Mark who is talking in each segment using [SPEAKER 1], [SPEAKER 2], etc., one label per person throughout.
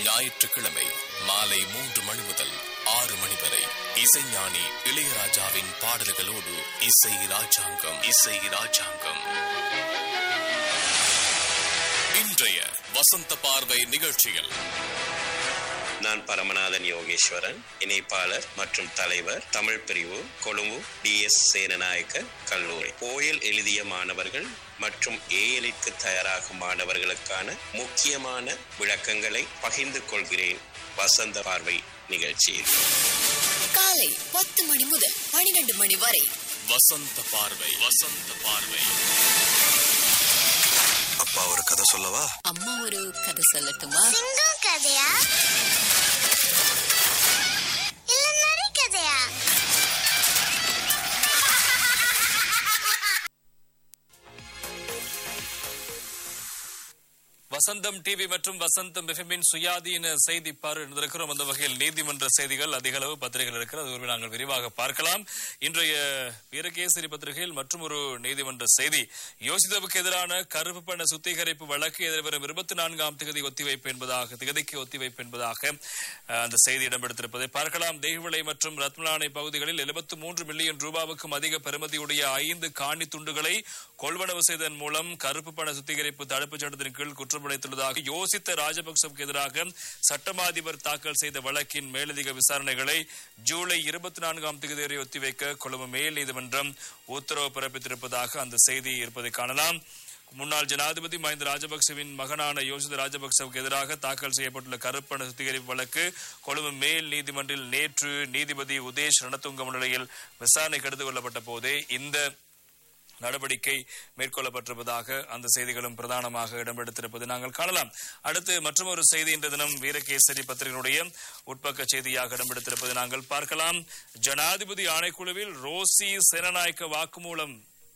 [SPEAKER 1] ஞாயிற்றுக்கிழமை மாலை மூன்று மணி முதல் ஆறு மணி வரை இசைஞானி இளையராஜாவின் பாடல்களோடு இசை ராஜாங்கம் இசை ராஜாங்கம் இன்றைய வசந்த பார்வை நிகழ்ச்சியில்
[SPEAKER 2] நான் பரமநாதன் யோகேஸ்வரன் இணைப்பாளர் மற்றும் தலைவர் தமிழ் பிரிவு கொழும்பு டி எஸ் சேனநாயக்க கல்லூரி ஓயல் எழுதிய மாணவர்கள் மற்றும் ஏஎலிற்கு தயாராகும் மாணவர்களுக்கான முக்கியமான விளக்கங்களை பகிர்ந்து கொள்கிறேன் வசந்த பார்வை நிகழ்ச்சியில்
[SPEAKER 3] காலை பத்து மணி முதல் பனிரெண்டு மணி வரை
[SPEAKER 1] வசந்த பார்வை வசந்த பார்வை
[SPEAKER 4] அப்பா ஒரு கதை சொல்லவா
[SPEAKER 3] அம்மா ஒரு கதை சொல்லட்டுமா
[SPEAKER 5] சிங்கம் கதையா இல்ல நரி கதையா
[SPEAKER 6] வசந்தம் டிவி மற்றும் வசந்தம் எஃப்எம்மின் சுயாதீன செய்தி பார்வையிட்டிருக்கிறோம் அந்த வகையில் நீதிமன்ற செய்திகள் அதிக அளவு பத்திரிகைகள் இருக்கிறது அது ஒரு நாங்கள் விரிவாக பார்க்கலாம் இன்றைய வீரகேசரி பத்திரிகையில் மற்றும் ஒரு நீதிமன்ற செய்தி யோசிதவுக்கு எதிரான கருப்பு பண சுத்திகரிப்பு வழக்கு எதிர்வரும் இருபத்தி நான்காம் திகதி ஒத்திவைப்பு என்பதாக திகதிக்கு ஒத்திவைப்பு என்பதாக அஹ், அந்த செய்தி இடம்பெடுத்திருப்பதை பார்க்கலாம் தேகுவிளை மற்றும் ரத்மலானை பகுதிகளில் எழுபத்து மூன்று மில்லியன் ரூபாவுக்கும் அதிக பெறுமதியுடைய ஐந்து காணி துண்டுகளை கொள்வனவு செய்ததன் மூலம் கருப்பு பண சுத்திகரிப்பு தடுப்புச் சட்டத்தின் கீழ் குற்றமடைத்துள்ளதாக யோசித்த ராஜபக்சவுக்கு எதிராக சட்டமா அதிபர் தாக்கல் செய்த வழக்கின் மேலதிக விசாரணைகளை ஜூலை இருபத்தி நான்காம் தேதி வரை ஒத்திவைக்க கொழும்பு மேல் நீதிமன்றம் உத்தரவு பிறப்பித்திருப்பதாக அந்த செய்தி இருப்பதை காணலாம் முன்னாள் ஜனாதிபதி மஹிந்த ராஜபக்சவின் மகனான யோசித ராஜபக்சவுக்கு எதிராக தாக்கல் செய்யப்பட்டுள்ள கருப்பண சுத்திகரிப்பு வழக்கு கொழும்பு மேல் நீதிமன்றில் நேற்று நீதிபதி உதேஷ் ரணதுங்க முன்னிலையில் விசாரணைக்கு எடுத்துக் கொள்ளப்பட்ட போதே இந்த நடவடிக்கை மேற்கொள்ளப்பட்டிருப்பதாக அந்த செய்திகளும் பிரதானமாக இடம்பெடுத்திருப்பதை நாங்கள் காணலாம் அடுத்து மற்றொரு செய்தி இன்று தினம் வீரகேசரி பத்திரிகையினுடைய உட்பக்க செய்தியாக இடம்பெடுத்திருப்பதை நாங்கள் பார்க்கலாம் ஜனாதிபதி ஆணைக்குழுவில் ரோசி சேனநாயக்க வாக்குமூலம்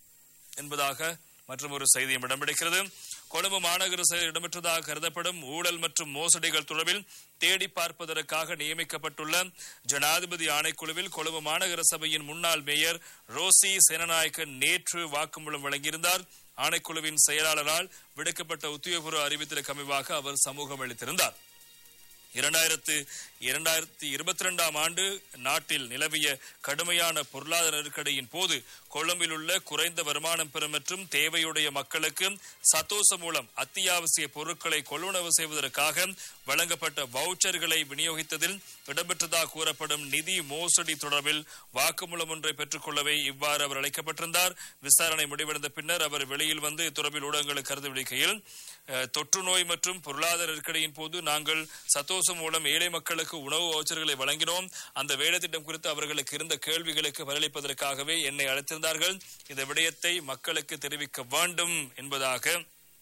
[SPEAKER 6] என்பதாக மற்றும் ஒரு செய்தியும் இடம்பெடுக்கிறது கொழும்பு மாநகர சபையில் இடம்பெற்றதாக கருதப்படும் ஊழல் மற்றும் மோசடிகள் தொடர்பில் தேடி பார்ப்பதற்காக நியமிக்கப்பட்டுள்ள ஜனாதிபதி ஆணைக்குழுவில் கொழும்பு மாநகர சபையின் முன்னாள் மேயர் ரோசி சேனநாயக்க நேற்று வாக்குமூலம் வழங்கியிருந்தார் ஆணைக்குழுவின் செயலாளரால் விடுக்கப்பட்ட உத்தியோகபூர்வ அறிவித்தலுக்கு அமைவாக அவர் சமூகம் அளித்திருந்தார் இரண்டாயிரத்து இரண்டாயிரத்தி இருபத்தி ரெண்டாம் ஆண்டு நாட்டில் நிலவிய கடுமையான பொருளாதார நெருக்கடியின் போது கொழும்பில் உள்ள குறைந்த வருமானம் பெறும் மற்றும் தேவையுடைய மக்களுக்கு சத்தோச மூலம் அத்தியாவசிய பொருட்களை கொள்வனவு செய்வதற்காக வழங்கப்பட்ட வவுச்சர்களை விநியோகித்ததில் இடம்பெற்றதாக கூறப்படும் நிதி மோசடி தொடர்பில் வாக்குமூலம் ஒன்றை பெற்றுக்கொள்ளவே இவ்வாறு அவர் அழைக்கப்பட்டிருந்தார் விசாரணை முடிவடைந்த பின்னர் அவர் வெளியில் வந்து இத்தொடர்பில் ஊடகங்களுக்கு கருத்து வெளிக்கையில் அஹ், தொற்று நோய் மற்றும் பொருளாதார நெருக்கடியின் போது நாங்கள் சத்தோசம் மூலம் ஏழை மக்களுக்கு உணவு வவுச்சர்களை வழங்கினோம் அந்த வேலை திட்டம் குறித்து அவர்களுக்கு இருந்த கேள்விகளுக்கு பதிலளிப்பதற்காகவே என்னை அழைத்திருந்தார்கள் இந்த விடயத்தை மக்களுக்கு தெரிவிக்க வேண்டும் என்பதாக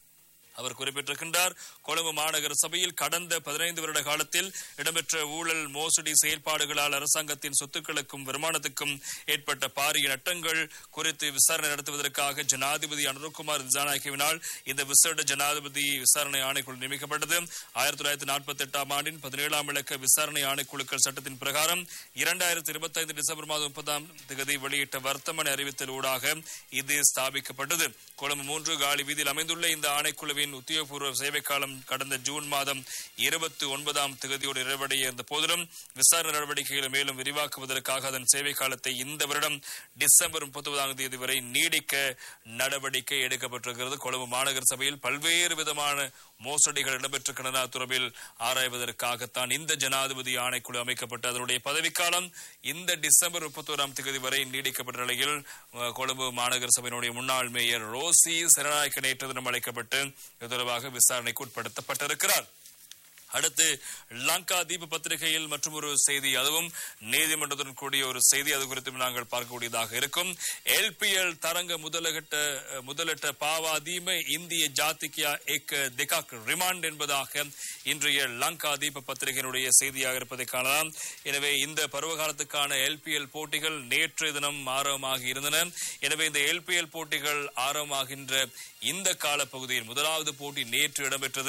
[SPEAKER 6] அவர் குறிப்பிட்டிருக்கின்றார் கொழும்பு மாநகர சபையில் கடந்த பதினைந்து வருட காலத்தில் இடம்பெற்ற ஊழல் மோசடி செயல்பாடுகளால் அரசாங்கத்தின் சொத்துக்களுக்கும் வருமானத்துக்கும் ஏற்பட்ட பாரிய நட்டங்கள் குறித்து விசாரணை நடத்துவதற்காக ஜனாதிபதி அனுருகுமார் திசாநாயகவினால் இந்த விசேட ஜனாதிபதி விசாரணை ஆணைக்குழு நியமிக்கப்பட்டது ஆயிரத்தி தொள்ளாயிரத்தி நாற்பத்தி எட்டாம் ஆண்டின் பதினேழாம் இலக்க விசாரணை ஆணைக்குழுக்கள் சட்டத்தின் பிரகாரம் இரண்டாயிரத்தி இருபத்தி ஐந்து டிசம்பர் மாதம் முப்பதாம் தேதி வெளியிட்ட வர்த்தமனை அறிவித்தல் ஊடாக இது ஸ்தாபிக்கப்பட்டது கொழும்பு மூன்று காலி வீதியில் அமைந்துள்ள இந்த ஆணைக்குழுவின் உத்தியோகபூர்வ சேவை காலம் கடந்த ஜூன் மாதம் இருபத்தி ஒன்பதாம் தேதியோடு நிறைவடைய இருந்த போதிலும் விசாரணை நடவடிக்கைகளை மேலும் விரிவாக்குவதற்காக அதன் சேவை காலத்தை இந்த வருடம் டிசம்பர் முப்பத்தொன்பதாம் தேதி வரை நீடிக்க நடவடிக்கை எடுக்கப்பட்டிருக்கிறது கொழும்பு மாநகர சபையில் பல்வேறு விதமான மோசடிகள் இடம்பெற்றிருக்கின்றன தொடர்பில் ஆராய்வதற்காகத்தான் இந்த ஜனாதிபதி ஆணைக்குழு அமைக்கப்பட்டு அதனுடைய பதவிக்காலம் இந்த டிசம்பர் முப்பத்தோராம் தேதி வரை நீடிக்கப்பட்ட நிலையில் அஹ், கொழும்பு மாநகர சபையினுடைய முன்னாள் மேயர் ரோசி சரணாயக்க நேற்று தினம் அழைக்கப்பட்டு இது தொடர்பாக விசாரணைக்கு உட்படுத்தப்பட்டிருக்கிறார் அடுத்து லங்கா தீப பத்திரிகையில் மற்றும் ஒரு செய்தி அதுவும் நீதிமன்றத்துடன் கூடிய ஒரு செய்தி அது குறித்தும் நாங்கள் பார்க்கக்கூடியதாக இருக்கும் எல்பிஎல் தரங்க முதலகட்ட முதலிட்ட பாவா தீம இந்திய ஜாத்திகியா எக் திகாக் ரிமாண்ட் என்பதாக இன்றைய லங்கா தீப பத்திரிகையினுடைய செய்தியாக இருப்பதை காணலாம் எனவே இந்த பருவகாலத்துக்கான எல்பிஎல் போட்டிகள் நேற்று தினம் ஆரம்பமாகி இருந்தன எனவே இந்த எல்பிஎல் போட்டிகள் ஆரம்பமாகின்ற இந்த காலப்பகுதியில் முதலாவது போட்டி நேற்று இடம்பெற்றது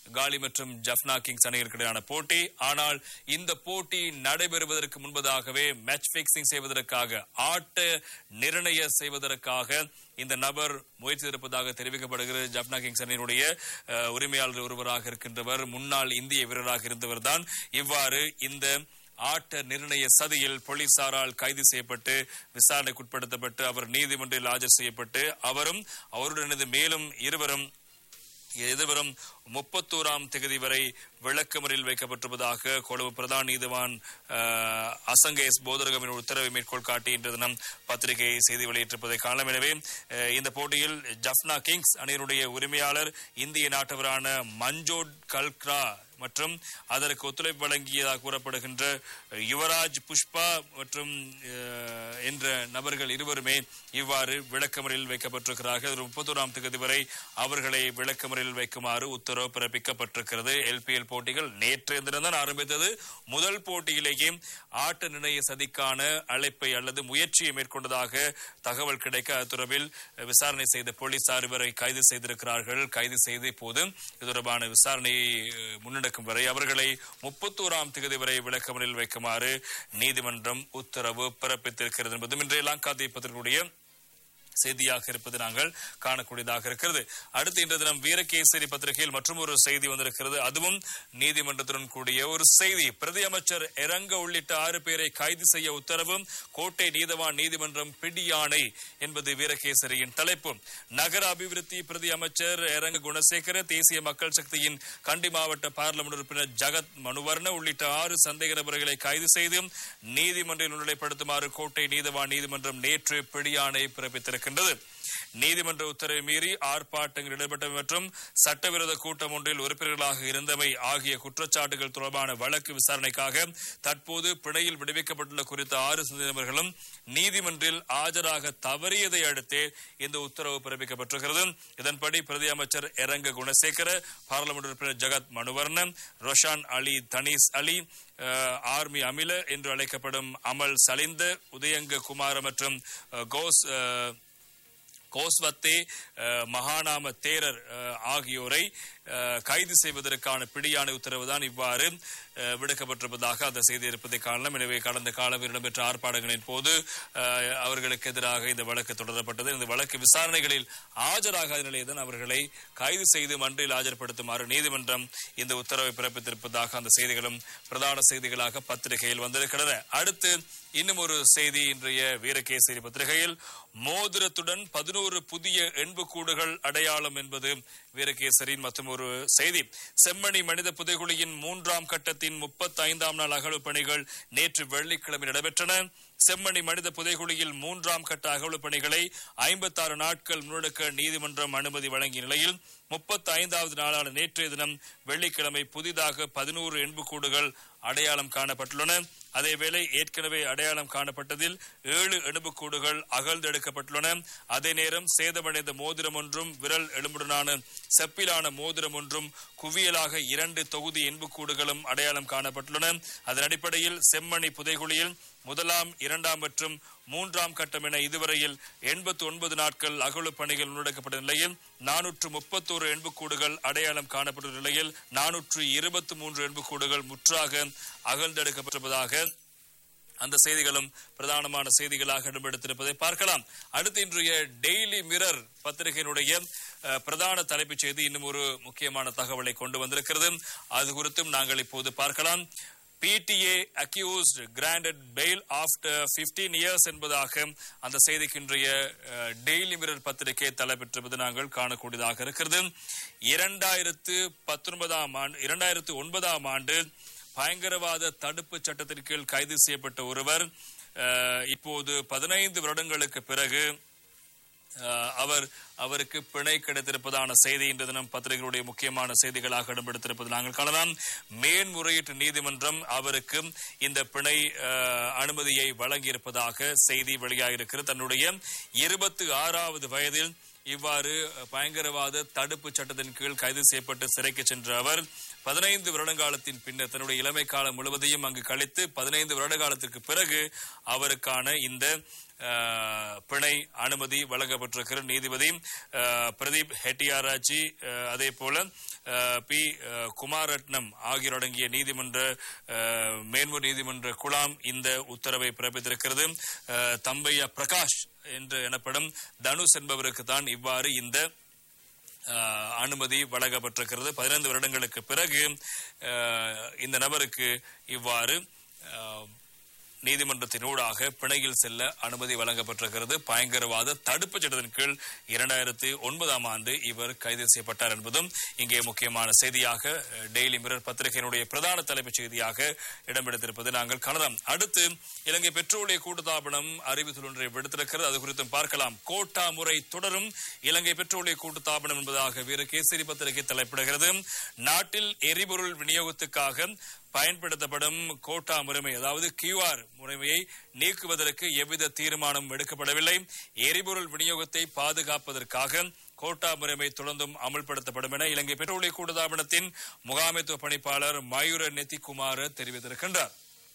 [SPEAKER 6] காலி மற்றும் ஜப்னா கிங்ஸ் அணிகளுக்கு இடையான போட்டி ஆனால் இந்த போட்டி நடைபெறுவதற்கு முன்பதாகவே மேட்ச் பிக்சிங் செய்வதற்காக ஆட்ட நிர்ணய செய்வதற்காக இந்த நபர் முயற்சி இருப்பதாக தெரிவிக்கப்படுகிறது ஜப்னா கிங்ஸ் அணியினுடைய அஹ், உரிமையாளர் ஒருவராக இருக்கின்றவர் முன்னாள் இந்திய வீரராக இருந்தவர் தான் இவ்வாறு இந்த ஆட்ட நிர்ணய சதியில் போலீசாரால் கைது செய்யப்பட்டு விசாரணைக்குட்படுத்தப்பட்டு அவர் நீதிமன்றில் ஆஜர் செய்யப்பட்டு அவரும் அவருடனது மேலும் இருவரும் எதிர்வரும் முப்பத்தோராம் தேதி வரை விளக்கமறில் வைக்கப்பட்டிருப்பதாக கொழும்பு பிரதான நீதிவான் அஹ், அசங்க எஸ் போதரகவின் உத்தரவை மேற்கோள் காட்டி இன்று தினம் பத்திரிகை செய்தி வெளியிட்டிருப்பதை காணலாம் எனவே அஹ், இந்த போட்டியில் ஜப்னா கிங்ஸ் அணியினுடைய உரிமையாளர் இந்திய நாட்டவரான மஞ்சோட் கல்க்ரா மற்றும் அதற்கு ஒத்துழைப்பு வழங்கியதாக கூறப்படுகின்ற யுவராஜ் புஷ்பா மற்றும் அஹ், என்ற நபர்கள் இருவருமே இவ்வாறு விளக்கமறில் வைக்கப்பட்டிருக்கிறார்கள் ஒரு முப்பத்தோராம் தேதி வரை அவர்களை விளக்கமறில் வைக்குமாறு உத்தரவு பிறப்பிக்கப்பட்டிருக்கிறது எல்பிஎல் போட்டிகள் நேற்றைய தினம்தான் ஆரம்பித்தது முதல் போட்டியிலேயே ஆட்ட நிர்ணய சதிக்கான அழைப்பை அல்லது முயற்சியை மேற்கொண்டதாக தகவல் கிடைக்க அது தொடர்பில் விசாரணை செய்த போலீசார் இவரை கைது செய்திருக்கிறார்கள் கைது செய்து இப்போது இது தொடர்பான விசாரணையை அஹ், முன்னெடுக்கும் வரை அவர்களை முப்பத்தோராம் தேதி வரை விளக்கமறில் வைக்குமாறு நீதிமன்றம் உத்தரவு பிறப்பித்திருக்கிறது என்பதும் இன்றைய லங்கா தீபத்தினுடைய செய்தியாக இருப்பது நாங்கள் காணக்கூடியதாக இருக்கிறது அடுத்து இன்று தினம் வீரகேசரி பத்திரிகையில் மற்றும் ஒரு செய்தி வந்திருக்கிறது அதுவும் நீதிமன்றத்துடன் கூடிய ஒரு செய்தி பிரதி அமைச்சர் இறங்க உள்ளிட்ட ஆறு பேரை கைது செய்ய உத்தரவு கோட்டை நீதவான் நீதிமன்றம் பிடியாணை என்பது வீரகேசரியின் தலைப்பு நகர அபிவிருத்தி பிரதி அமைச்சர் இறங்க குணசேகர தேசிய மக்கள் சக்தியின் கண்டி மாவட்ட பார்லமெண்ட் உறுப்பினர் ஜகத் மனுவர்ண உள்ளிட்ட ஆறு சந்தேக நபர்களை கைது செய்து நீதிமன்றில் முன்னிலைப்படுத்துமாறு கோட்டை நீதவான் நீதிமன்றம் நேற்று பிடியாணை பிறப்பித்திருக்கின்றது நீதிமன்ற உத்தரவை மீறி ஆர்ப்பாட்டங்கள் ஈடுபட்டவை மற்றும் சட்டவிரோத கூட்டம் ஒன்றில் உறுப்பினர்களாக இருந்தமை ஆகிய குற்றச்சாட்டுகள் தொடர்பான வழக்கு விசாரணைக்காக தற்போது பிணையில் விடுவிக்கப்பட்டுள்ள குறித்த ஆறு சந்தேகநபர்களும் நீதிமன்றில் ஆஜராக தவறியதை அடுத்தே இந்த உத்தரவு பிறப்பிக்கப்பட்டிருக்கிறது இதன்படி பிரதி அமைச்சர் எரங்க குணசேகர பாராளுமன்ற உறுப்பினர் ஜகத் மனுவர்ணன் ரொஷான் அலி தனீஸ் அலி அஹ், ஆர்மி அமில என்று அழைக்கப்படும் அமல் சலிந்த உதயங்க குமார மற்றும் அஹ், கோஸ் அஹ், கோஸ்வத்தே அஹ், மகாநாம தேரர் அஹ், ஆகியோரை அஹ், கைது செய்வதற்கான பிடியாணை உத்தரவுதான் இவ்வாறு அஹ், விடுக்கப்பட்டிருப்பதாக அந்த செய்தி இருப்பதை காணலாம் எனவே கடந்த காலம் இடம்பெற்ற ஆர்ப்பாட்டங்களின் போது அஹ், அவர்களுக்கு எதிராக இந்த வழக்கு தொடரப்பட்டது இந்த வழக்கு விசாரணைகளில் ஆஜராகாத நிலையில் அவர்களை கைது செய்து மன்றில் ஆஜர்படுத்துமாறு நீதிமன்றம் இந்த உத்தரவை பிறப்பித்திருப்பதாக அந்த செய்திகளும் பிரதான செய்திகளாக பத்திரிகையில் வந்திருக்கின்றன அடுத்து இன்னும் ஒரு செய்தி இன்றைய வீரகேசரி பத்திரிகையில் மோதிரத்துடன் பதினோரு புதிய எண்புக்கூடுகள் அடையாளம் என்பது வீரகேசரியின் மற்றும் ஒரு செய்தி செம்மணி மனித புதைகுழியின் மூன்றாம் கட்டத்தின் முப்பத்தி ஐந்தாம் நாள் அகழ்வு பணிகள் நேற்று வெள்ளிக்கிழமை நடைபெற்றன செம்மணி மனித புதைகுழியில் மூன்றாம் கட்ட அகழ்வு பணிகளை ஐம்பத்தாறு நாட்கள் முன்னெடுக்க நீதிமன்றம் அனுமதி வழங்கிய நிலையில் முப்பத்தி ஐந்தாவது நாளான நேற்றைய தினம் வெள்ளிக்கிழமை புதிதாக பதினோரு எண்புக்கூடுகள் அடையாளம் காணப்பட்டுள்ளன அதேவேளை ஏற்கனவே அடையாளம் காணப்பட்டதில் ஏழு எலும்புக்கூடுகள் அகழ்ந்தெடுக்கப்பட்டுள்ளன அதே நேரம் சேதமடைந்த மோதிரம் ஒன்றும் விரல் எலும்புடனான செப்பிலான மோதிரம் ஒன்றும் குவியலாக இரண்டு தொகுதி எண்புக்கூடுகளும் அடையாளம் காணப்பட்டுள்ளன அதன் அடிப்படையில் செம்மணி புதைகுழியில் முதலாம் இரண்டாம் மற்றும் மூன்றாம் கட்டம் என இதுவரையில் எண்பத்தி ஒன்பது நாட்கள் அகழ்வு பணிகள் முன்னெடுக்கப்பட்ட நிலையில் நானூற்று முப்பத்தோரு எண்புக்கூடுகள் அடையாளம் காணப்பட்ட நிலையில் நானூற்று இருபத்தி மூன்று எண்புக்கூடுகள் முற்றாக அகழ்ந்தெடுக்கப்பட்டிருப்பதாக அந்த செய்திகளும் பிரதானமான செய்திகளாக இடம்பெடுத்திருப்பதை பார்க்கலாம் அடுத்து இன்றைய டெய்லி மிரர் பத்திரிகையினுடைய அஹ், பிரதான தலைப்புச் செய்தி இன்னும் ஒரு முக்கியமான தகவலை கொண்டு வந்திருக்கிறது அது குறித்தும் நாங்கள் இப்போது பார்க்கலாம் PDA accused granted bail after 15 years என்பதாக அந்த செய்திக்கு இன்றைய டெய்லி மிரர் பத்திரிகை தலைப்பெற்றிருப்பது நாங்கள் காணக்கூடியதாக இருக்கிறது இரண்டாயிரத்து பத்தொன்பதாம் ஆண்டு இரண்டாயிரத்து ஒன்பதாம் ஆண்டு பயங்கரவாத தடுப்பு சட்டத்தின் கீழ் கைது செய்யப்பட்ட ஒருவர் அஹ், இப்போது பதினைந்து வருடங்களுக்கு பிறகு அஹ், அவர் அவருக்கு பிணை கிடைத்திருப்பதான செய்தி இன்று தினம் பத்திரிகைகளுடைய முக்கியமான செய்திகளாக இடம்பெடுத்திருப்பது நாங்கள் காணலாம் மேன்முறையீட்டு நீதிமன்றம் அவருக்கு இந்த பிணை அஹ், அனுமதியை வழங்கியிருப்பதாக செய்தி வெளியாகியிருக்கிறது தன்னுடைய இருபத்தி ஆறாவது வயதில் இவ்வாறு பயங்கரவாத தடுப்பு சட்டத்தின் கீழ் கைது செய்யப்பட்டு சிறைக்கு சென்ற அவர் பதினைந்து வருடங்காலத்தின் பின்னர் தன்னுடைய இளமை காலம் முழுவதையும் அங்கு கழித்து பதினைந்து வருட காலத்திற்கு பிறகு அவருக்கான இந்த அஹ், பிணை அனுமதி வழங்கப்பட்டிருக்கிற நீதிபதி அஹ், பிரதீப் ஹெட்டியாராச்சி அஹ், அதே போல அஹ், பி அஹ், குமாரட்னம் ஆகியோர் அடங்கிய நீதிமன்ற அஹ், மேன்முறை நீதிமன்ற குழாம் இந்த உத்தரவை பிறப்பித்திருக்கிறது அஹ், தம்பையா பிரகாஷ் என்று எனப்படும் தனுஷ் என்பவருக்கு தான் இவ்வாறு இந்த அஹ், அனுமதி வழங்கப்பட்டிருக்கிறது பதினைந்து வருடங்களுக்கு பிறகு அஹ், இந்த நபருக்கு இவ்வாறு அஹ், நீதிமன்றத்தினூடாக பிணையில் செல்ல அனுமதி வழங்கப்பட்டிருக்கிறது பயங்கரவாத தடுப்புச் சட்டத்தின் கீழ் இரண்டாயிரத்தி ஒன்பதாம் ஆண்டு இவர் கைது செய்யப்பட்டார் என்பதும் இங்கே முக்கியமான செய்தியாக அஹ், டெய்லி மிரர் பத்திரிகையினுடைய பிரதான தலைப்புச் செய்தியாக இடம்பெடுத்திருப்பதை நாங்கள் காணலாம் அடுத்து இலங்கை பெட்ரோலிய கூட்டுத்தாபனம் அறிவித்தல் ஒன்றை விடுத்திருக்கிறது அது குறித்தும் பார்க்கலாம் கோட்டா முறை தொடரும் இலங்கை பெட்ரோலிய கூட்டுத்தாபனம் என்பதாக வீர கேசரி பத்திரிகை தலைப்பிடுகிறது நாட்டில் எரிபொருள் விநியோகத்துக்காக பயன்படுத்தப்படும் கோட்டா முறைமை அதாவது கியூஆர் முறைமையை நீக்குவதற்கு எவ்வித தீர்மானம் எடுக்கப்படவில்லை எரிபொருள் விநியோகத்தை பாதுகாப்பதற்காக கோட்டா முறைமை தொடர்ந்தும் அமல்படுத்தப்படும் என இலங்கை பெட்ரோலிய கூட்டுத்தாபனத்தின் முகாமைத்துவ பணிப்பாளர் மயூர நெத்திக்குமார் தெரிவித்திருக்கின்றார்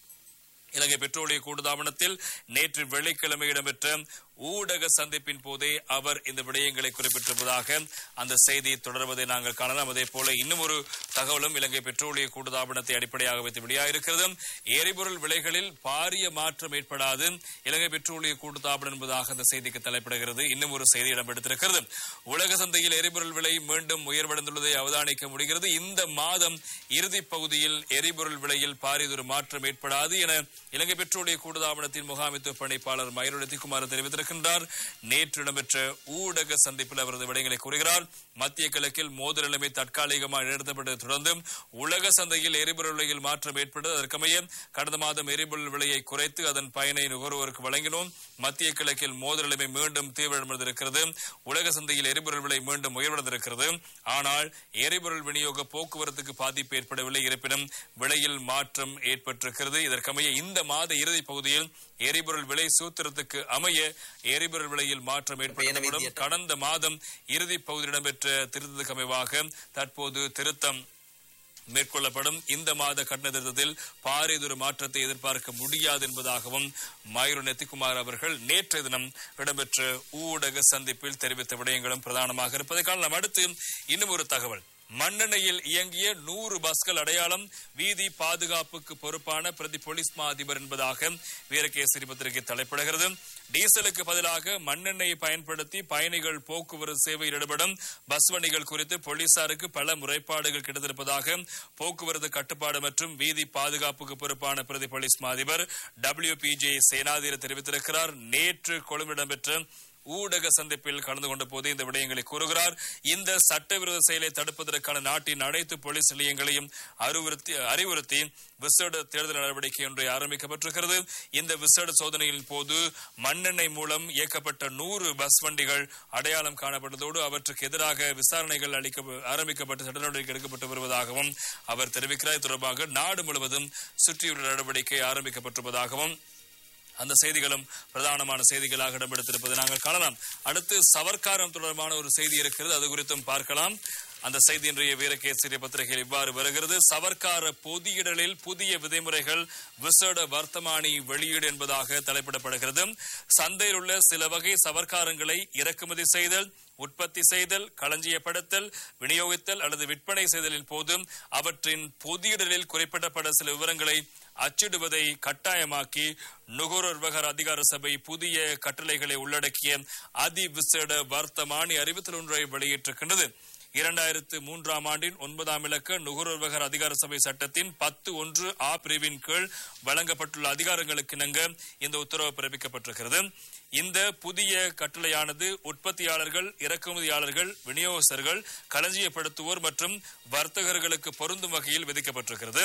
[SPEAKER 6] இலங்கை பெட்ரோலிய கூட்டுத்தாபனத்தில் நேற்று வெள்ளிக்கிழமை இடம்பெற்ற ஊடக சந்திப்பின் போதே அவர் இந்த விடயங்களை குறிப்பிட்டிருப்பதாக அந்த செய்தி தொடர்வதை நாங்கள் காணலாம் அதே போல இன்னும் ஒரு தகவலும் இலங்கை பெட்ரோலிய கூட்டுத்தாபனத்தை அடிப்படையாக வைத்து வெளியாகிருக்கிறது எரிபொருள் விலைகளில் பாரிய மாற்றம் ஏற்படாது இலங்கை பெட்ரோலிய கூட்டுத்தாபனம் என்பதாக அந்த செய்திக்கு தலைப்பிடுகிறது இன்னும் ஒரு செய்தி இடம்பெடுத்திருக்கிறது உலக சந்தையில் எரிபொருள் விலை மீண்டும் உயர்வடைந்துள்ளதை அவதானிக்க முடிகிறது இந்த மாதம் இறுதிப் பகுதியில் எரிபொருள் விலையில் பாரியதொரு மாற்றம் ஏற்படாது என இலங்கை பெட்ரோலிய கூடுதாபனத்தின் முகாமைத்துவ பணிப்பாளர் மயூரத்திக்குமார் தெரிவித்திருக்கின்றார் நேற்று இடம்பெற்ற ஊடக சந்திப்பில் அவரது விடயங்களை கூறுகிறார் மத்திய கிழக்கில் மோதல் நிலைமை தற்காலிகமாக நிறுத்தப்பட்டதை தொடர்ந்து உலக சந்தையில் எரிபொருள் விலையில் மாற்றம் ஏற்பட்டது அதற்கமைய கடந்த மாதம் எரிபொருள் விலையை குறைத்து அதன் பயனை நுகர்வோருக்கு வழங்கினோம் மத்திய கிழக்கில் மோதல் நிலைமை மீண்டும் தீவிரமடைந்திருக்கிறது உலக சந்தையில் எரிபொருள் விலை மீண்டும் உயர்வடைந்திருக்கிறது ஆனால் எரிபொருள் விநியோக போக்குவரத்துக்கு பாதிப்பு ஏற்படவில்லை இருப்பினும் விலையில் மாற்றம் ஏற்பட்டிருக்கிறது இதற்கமைய இந்த மாத இறுதி பகுதியில் எரிபொருள் விலை சூத்திரத்துக்கு அமைய எரிபொருள் விலையில் மாற்றம் ஏற்படுத்தப்படும் கடந்த மாதம் இறுதி பகுதியில் இடம்பெற்ற திருத்தத்துக்கு அமைவாக தற்போது திருத்தம் மேற்கொள்ளப்படும் இந்த மாத கட்டண திருத்தத்தில் பாரியதொரு மாற்றத்தை எதிர்பார்க்க முடியாது என்பதாகவும் மயூர் நெத்திக்குமார் அவர்கள் நேற்றைய தினம் இடம்பெற்ற ஊடக சந்திப்பில் தெரிவித்த விடயங்களும் பிரதானமாக இருப்பதை காணலாம் அடுத்து இன்னும் ஒரு தகவல் மண்ணெண்ணையில் இயங்கிய நூறு பஸ்கள் அடையாளம் வீதி பாதுகாப்புக்கு பொறுப்பான பிரதி போலீஸ் மா அதிபர் என்பதாக வீரகேசரி பத்திரிகை தலைப்பிடுகிறது டீசலுக்கு பதிலாக மண்ணெண்ணெயை பயன்படுத்தி பயணிகள் போக்குவரத்து சேவையில் ஈடுபடும் பஸ் வண்டிகள் குறித்து போலீசாருக்கு பல முறைப்பாடுகள் கிடைத்திருப்பதாக போக்குவரத்து கட்டுப்பாடு மற்றும் வீதி பாதுகாப்புக்கு பொறுப்பான பிரதி போலீஸ் மா அதிபர் டபிள்யூ பி ஜே சேனாதீர தெரிவித்திருக்கிறார் நேற்று கொழும்பு இடம்பெற்ற ஊடக சந்திப்பில் கலந்து கொண்ட போது இந்த விடயங்களை கூறுகிறார் இந்த சட்டவிரோத செயலை தடுப்பதற்கான நாட்டின் அனைத்து போலீஸ் நிலையங்களையும் அறிவுறுத்தி அறிவுறுத்தி விசேட தேர்தல் நடவடிக்கை ஒன்றை ஆரம்பிக்கப்பட்டிருக்கிறது இந்த விசேட சோதனையின் போது மண்ணெண்ணெய் மூலம் இயக்கப்பட்ட நூறு பஸ் வண்டிகள் அடையாளம் காணப்பட்டதோடு அவற்றுக்கு எதிராக விசாரணைகள் அளிக்க ஆரம்பிக்கப்பட்டு சட்ட நடவடிக்கை எடுக்கப்பட்டு வருவதாகவும் அவர் தெரிவிக்கிறார் இது தொடர்பாக நாடு முழுவதும் சுற்றியுள்ள நடவடிக்கை ஆரம்பிக்கப்பட்டிருப்பதாகவும் அந்த செய்திகளும் பிரதானமான செய்திகளாக இடம்பெடுத்திருப்பதை நாங்கள் காணலாம் அடுத்து சவர்க்காரம் தொடர்பான ஒரு செய்தி இருக்கிறது அது குறித்தும் பார்க்கலாம் அந்த செய்தி இன்றைய வீரகேசரிய பத்திரிகையில் இவ்வாறு வருகிறது சவர்க்கார பொதியிடலில் புதிய விதிமுறைகள் விசேட வர்த்தமானி வெளியீடு என்பதாக தலைப்பிடப்படுகிறது சந்தையில் உள்ள சில வகை சவர்க்காரங்களை இறக்குமதி செய்தல் உற்பத்தி செய்தல் களஞ்சியப்படுத்தல் விநியோகித்தல் அல்லது விற்பனை செய்தலின் போது அவற்றின் பொதியிடலில் குறிப்பிடப்பட சில விவரங்களை அச்சிடுவதை கட்டாயமாக்கி நுகர்வோர் விவகார அதிகார சபை புதிய கட்டளைகளை உள்ளடக்கிய அதிவிசேட வர்த்தமானி அறிவித்தல் ஒன்றை வெளியிட்டிருக்கின்றது இரண்டாயிரத்து மூன்றாம் ஆண்டின் ஒன்பதாம் இலக்க நுகர்வோர் விவகார அதிகார சபை சட்டத்தின் பத்து ஒன்று ஆ பிரிவின் கீழ் வழங்கப்பட்டுள்ள அதிகாரங்களுக்கு இணங்க இந்த உத்தரவு பிறப்பிக்கப்பட்டிருக்கிறது இந்த புதிய கட்டளையானது உற்பத்தியாளர்கள் இறக்குமதியாளர்கள் விநியோகஸ்தர்கள் களஞ்சியப்படுத்துவோர் மற்றும் வர்த்தகர்களுக்கு பொருந்தும் வகையில் விதிக்கப்பட்டிருக்கிறது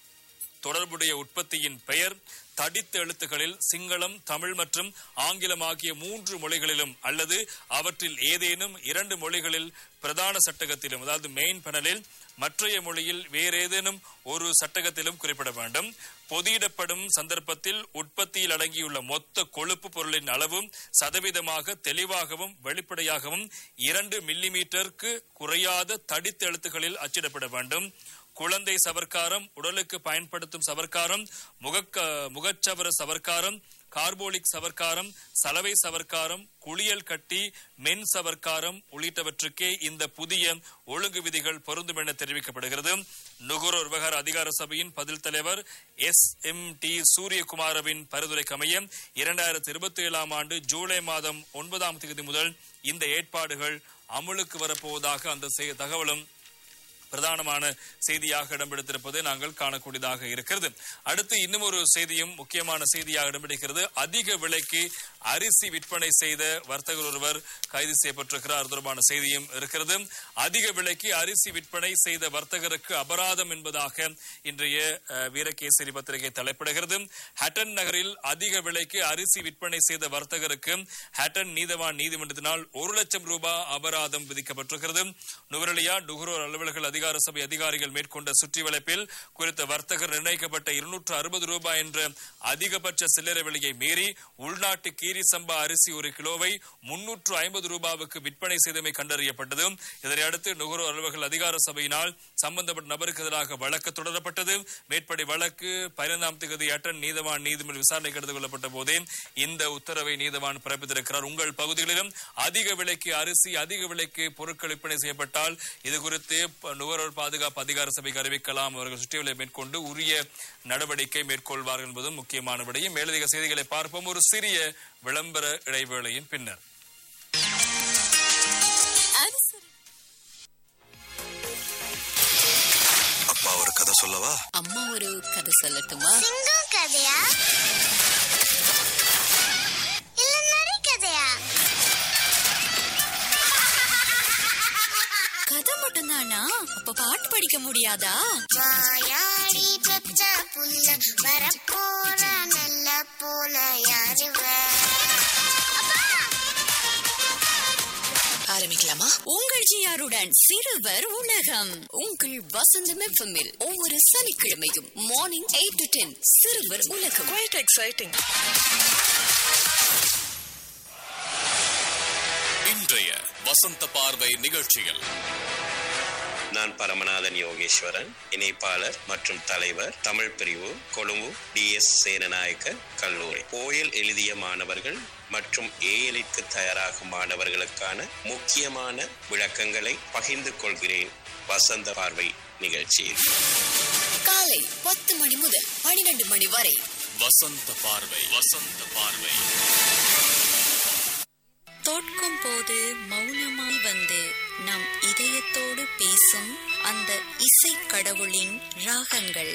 [SPEAKER 6] தொடர்புடைய உற்பத்தியின் பெயர் தடித்த எழுத்துக்களில் சிங்களம் தமிழ் மற்றும் ஆங்கிலம் ஆகிய மூன்று மொழிகளிலும் அல்லது அவற்றில் ஏதேனும் இரண்டு மொழிகளில் பிரதான சட்டகத்திலும் அதாவது மெயின் பனலில் மற்றைய மொழியில் வேறேதேனும் ஒரு சட்டகத்திலும் குறிப்பிட வேண்டும் பொதியிடப்படும் சந்தர்ப்பத்தில் உற்பத்தியில் அடங்கியுள்ள மொத்த கொழுப்பு பொருளின் அளவும் சதவீதமாக தெளிவாகவும் வெளிப்படையாகவும் இரண்டு மில்லிமீட்டருக்கு குறையாத தடித்த எழுத்துக்களில் அச்சிடப்பட வேண்டும் குழந்தை சவர்க்காரம் உடலுக்கு பயன்படுத்தும் சவர்க்காரம் முகக்க முகச்சவர சவர்க்காரம் கார்போலிக் சவர்க்காரம் சலவை சவர்க்காரம் குளியல் கட்டி மென் சவர்க்காரம் உள்ளிட்டவற்றுக்கே இந்த புதிய ஒழுங்கு விதிகள் பொருந்தும் என தெரிவிக்கப்படுகிறது நுகர்வோர் விவகார அதிகார சபையின் பதில் தலைவர் எஸ் எம் டி சூரியகுமாரவின் பரிந்துரைக்கு அமைய இரண்டாயிரத்தி இருபத்தி ஏழாம் ஆண்டு ஜூலை மாதம் ஒன்பதாம் தேதி முதல் இந்த ஏற்பாடுகள் அமுலுக்கு வரப்போவதாக அந்த செய்- தகவலும் பிரதானமான செய்தியாக இடம்பெடுத்திருப்பது நாங்கள் காணக்கூடியதாக இருக்கிறது அடுத்து இன்னும் ஒரு செய்தியும் முக்கியமான செய்தியாக இடம்பெடுக்கிறது அதிக விலைக்கு அரிசி விற்பனை செய்த வர்த்தகர் ஒருவர் கைது செய்யப்பட்டிருக்கிறார் அது தொடர்பான செய்தியும் இருக்கிறது அதிக விலைக்கு அரிசி விற்பனை செய்த வர்த்தகருக்கு அபராதம் என்பதாக இன்றைய அஹ், வீரகேசரி பத்திரிகை தலைப்பிடுகிறது ஹட்டன் நகரில் அதிக விலைக்கு அரிசி விற்பனை செய்த வர்த்தகருக்கு ஹட்டன் நீதவான் நீதிமன்றத்தினால் ஒரு லட்சம் ரூபாய் அபராதம் விதிக்கப்பட்டிருக்கிறது நுவரலியா நுகர்வோர் அலுவலர்கள் அதிகார சபை அதிகாரிகள் மேற்கொண்ட சுற்றி வளைப்பில் குறித்த வர்த்தகர் நிர்ணயிக்கப்பட்ட இருநூற்று அறுபது ரூபாய் என்ற அதிகபட்ச சில்லறை விலையை மீறி உள்நாட்டு கீரி சம்பா அரிசி ஒரு கிலோவை முன்னூற்று ஐம்பது ரூபாவுக்கு விற்பனை செய்தமை கண்டறியப்பட்டது இதனை அடுத்து நுகர்வோர் அலுவலர்கள் அதிகார சபையினால் சம்பந்தப்பட்ட நபருக்கு எதிராக வழக்கு தொடரப்பட்டது மேற்படி வழக்கு பதினைந்தாம் தேதி அட்டன் நீதவான் நீதிமன்ற விசாரணைக்கு எடுத்துக் கொள்ளப்பட்ட போதே இந்த உத்தரவை நீதவான் பிறப்பித்திருக்கிறார் உங்கள் பகுதிகளிலும் அதிக விலைக்கு அரிசி அதிக விலைக்கு பொருட்கள் விற்பனை செய்யப்பட்டால் இது குறித்து ப- நுகர்வோர் பாதுகாப்பு அதிகார சபைக்கு அறிவிக்கலாம் அவர்கள் சுற்றிவலை மேற்கொண்டு உரிய நடவடிக்கை மேற்கொள்வார்கள் என்பதும் முக்கியமான விடையும் மேலதிக செய்திகளை பார்ப்போம் ஒரு சிறிய விளம்பர இடைவேளையின் பின்னர்
[SPEAKER 4] அப்பா ஒரு கதை சொல்லவா
[SPEAKER 3] அம்மா ஒரு கதை சொல்லட்டுமா
[SPEAKER 5] சிங்கம் கதையா இல்ல நரி கதையா
[SPEAKER 3] கதை மட்டும்தானா அப்ப பாட்டு படிக்க முடியாதா
[SPEAKER 5] வாயாடி பெற்ற புல்ல வரப்போற நல்ல போல யாருவ
[SPEAKER 3] ஆரம்பிக்கலாமா உங்கள் ஜியாருடன் சிறுவர் உலகம் உங்கள் வசந்தம் எஃப்எம்மில் ஒவ்வொரு சனிக்கிழமையும் மார்னிங் எயிட் டு டென் சிறுவர் உலகம்
[SPEAKER 7] quite exciting.
[SPEAKER 1] இன்றைய வசந்த பார்வை நிகழ்ச்சியில்
[SPEAKER 2] நான் பரமநாதன் யோகேஸ்வரன் இணைப்பாளர் மற்றும் தலைவர் தமிழ் பிரிவு கொழும்பு டிஎஸ் சேனநாயக்க கல்லூரி ஓயல் எழுதிய மாணவர்கள் மற்றும் ஏஎலிற்கு தயாராகும் மாணவர்களுக்கான முக்கியமான விளக்கங்களை பகிர்ந்து கொள்கிறேன் வசந்த பார்வை நிகழ்ச்சியில்
[SPEAKER 3] காலை பத்து மணி முதல் பனிரெண்டு மணி வரை
[SPEAKER 1] வசந்த பார்வை வசந்த பார்வை
[SPEAKER 3] தோற்கும் போது மௌனமாய் வந்து நம் இதயத்தோடு பேசும் அந்த இசை கடவுளின் ராகங்கள்